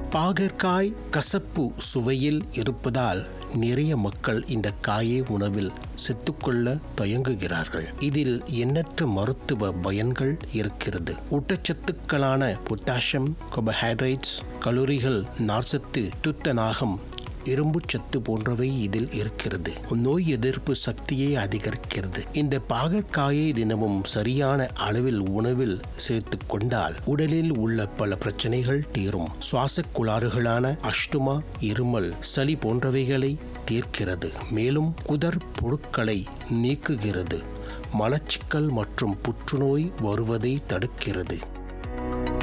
பாகற்காய் கசப்பு சுவையில் இருப்பதால் நிறைய மக்கள் இந்த காயை உணவில் செத்துக்கொள்ள தயங்குகிறார்கள் இதில் எண்ணற்ற மருத்துவ பயன்கள் இருக்கிறது ஊட்டச்சத்துக்களான பொட்டாசியம் கார்போஹைட்ரேட்ஸ் கலோரிகள் நார்ச்சத்து துத்தநாகம் இரும்புச்சத்து போன்றவை இதில் இருக்கிறது நோய் எதிர்ப்பு சக்தியை அதிகரிக்கிறது இந்த பாகற்காயை தினமும் சரியான அளவில் உணவில் சேர்த்து கொண்டால் உடலில் உள்ள பல பிரச்சனைகள் தீரும் சுவாச குளாறுகளான அஷ்டுமா இருமல் சளி போன்றவைகளை தீர்க்கிறது மேலும் குதர் புழுக்களை நீக்குகிறது மலச்சிக்கல் மற்றும் புற்றுநோய் வருவதை தடுக்கிறது